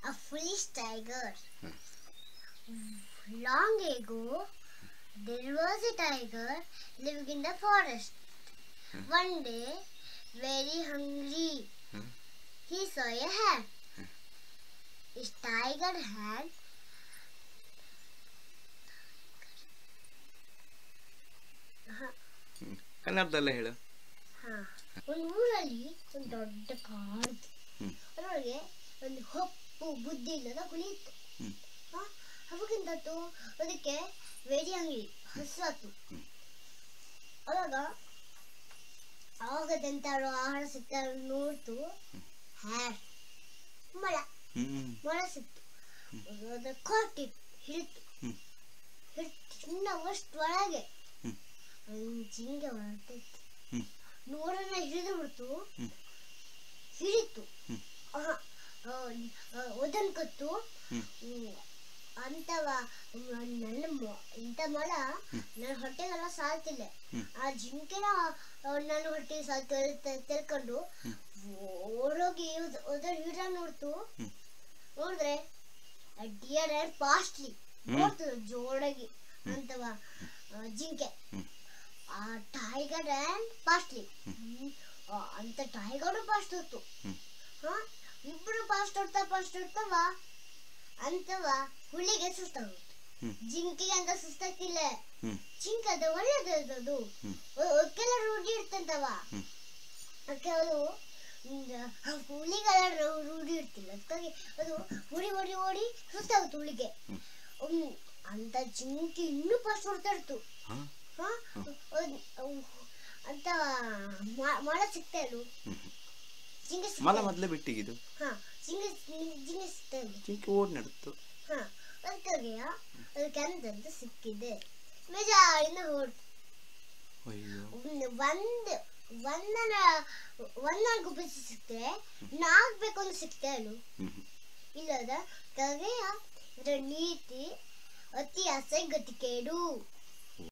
a foolish tiger. Long ago, there was a tiger living in the forest. One day, very hungry, Hmm. he saw a hare. His tiger had ಕನ್ನಡದಲ್ಲೇ ಹೇಳು ಹಾ ಒಂದು ಊರಲ್ಲಿ ಒಂದು ದೊಡ್ಡ ಕಾಡು ಹ್ಮ್. ಅದರೊಳಗೆ ಒಂದು ಹೊಪ್ಪು ಬುದ್ಧಿ ಇಲ್ಲದ ಹುಲಿ ಇತ್ತು ಹ್ಮ್. ಹಾ ಅವಾಗಿಂದತ್ತು ಅದಕ್ಕೆ ವೇಡಿ ಅಂಗಡಿ ಹಸಾತು ಅವಾಗ ಅವಾಗ ಎಂತಾರು ಆಹಾರ ಸಿಗ್ತಾರ ನೋಡ್ತು ಹ್ಯಾರ್ ಮಳ ಹ್ಮ್ ಮೊಳ ಸಿಕ್ತು ಅದ್ರ ಕಾಟಿತ್ತು ಹಿಡಿತು ಹ್ಮ್. ಹಿಡಿತು ಚಿನ್ನ ಅಷ್ಟು ಒಳಗೆ ಹ್ಮ್. ಒಂದು ಜಿಂಗೆ ಹೊರಟಿತ್ತು ಹ್ಮ್. ನೋಡನ್ನ ಹಿಡಿದು ಬಿಡ್ತು ಹ್ಮ್. ಹಿಡಿತು ಹ್ಮ್. ಒದನ್ಕತ್ತು ಹ್ಮ್. ಅಂತವ ನನ್ನ ಮೊ- ಇಂಥ ಮೊಳ ನನ್ನ ಹೊಟ್ಟೆಗೆಲ್ಲ ಸಾಲ್ತಿಲ್ಲ ಹ್ಮ್. ಆ ಜಿಂಕೆನ ಆ, ನನ್ನ ಹೊಟ್ಟೆಗೆ ಸಾಲ್ತು ತಿಳ್ಕೊಂಡು ಹ್ಮ್. ಓಡೋಗಿ ಒದರ್ ಹಿಡ ನೋಡ್ತು ಹ್ಮ್. ನೋಡಿದ್ರೆ ಡಿಯರ್ ಅಂಡ್ ಪಾಸ್ಟ್ಲಿ ಹ್ಮ್. ನೋಡ್ತದೆ ಜೋರಾಗಿ ಅಂತವ ಆ, ಜಿಂಕೆ ಹ್ಮ್. ಆ ಟೈಗರ್ ಅಂಡ್ ಪಾಸ್ಟ್ಲಿ ಅಂತ ಟೈಗರು ಫಾಸ್ಟ್ ಹೊತ್ತು ಹ್ಮ್. ಹಾ ಇಬ್ರು ಫಾಸ್ಟ್ ಹೊಡ್ತಾ ಫಾಸ್ಟ್ ಹೊಡ್ತಾವ ಅಂತವ ಹುಲಿಗೆ ಸುಸ್ತಾಗುತ್ತೆ ಹ್ಮ್. ಜಿಂಕೆಗೆ ಅಂತ ಸುಸ್ತಾಗ್ತಿಲ್ಲ ಹ್ಮ್. ಜಿಂಕೆ ಅದು ಒಳ್ಳೇದು ಅದು ಹ್ಮ್. ಕೆಲ ರೂಢಿ ಇರ್ತಂತವ ಹ್ಮ್. ಅದಕ್ಕೆ ಅದು ಹುಲಿಗೆಲ್ಲ ರೂ- ರೂಢಿ ಇರ್ತಿಲ್ಲ ಅದಕ್ಕಾಗಿ ಅದು ಓಡಿ ಓಡಿ ಓಡಿ ಸುಸ್ತಾಗುತ್ತೆ ಹುಲಿಗೆ ಹ್ಮ್. ಹ್ಮ್. ಅಂತ ಜಿಂಕೆ ಇನ್ನೂ ಫಾಸ್ಟ್ ಹೊಡ್ತಾ ಇರ್ತು ಹಾ ಹಾ? ಅದ್- ಅವ್- ಅಂತ ಮ- ಮೊಳ ಸಿಗ್ತಾ ಇಲ್ಲು ಹ್ಮ್. ಜಿಂಗೆ ಸಿಗ್ತಾ ಮಲ ಇಲ್ಲ. ಮೊದಲೇ ಬಿಟ್ಟಿಗಿದು ಹಾ ಜಿಂಗೆ ಜಿಂಗೆ ಸಿಗ್ತಾ ಇಲ್ಲ ಜಿಂಕೆ ಓಡ್ ನಡ್ತು ಹಾ ಅದಕ್ಕಾಗಿ ಅದಕ್ಕೆ ಅಂತಂದು ಸಿಕ್ಕಿದೆ ಬೇಜಾರಿಂದ ಹೊಡ್ ಅಯ್ಯೋ ಒಂದು ಒಂದು ಒಂದನ ಒಂದನ ಗುಬ್ಬಚ್ಚಿ ಸಿಕ್ತರೆ ನಾಲ್ಕು ಬೇಕು ಅಂತ ಸಿಗ್ತಾ ಇಲ್ಲು ಹ್ಮ್ ಹ್ಮ್. ಇಲ್ಲದ ಕಗೆಯ ಇದರ ನೀತಿ ಅತಿ ಆಸೆ ಗತಿ ಕೇಡು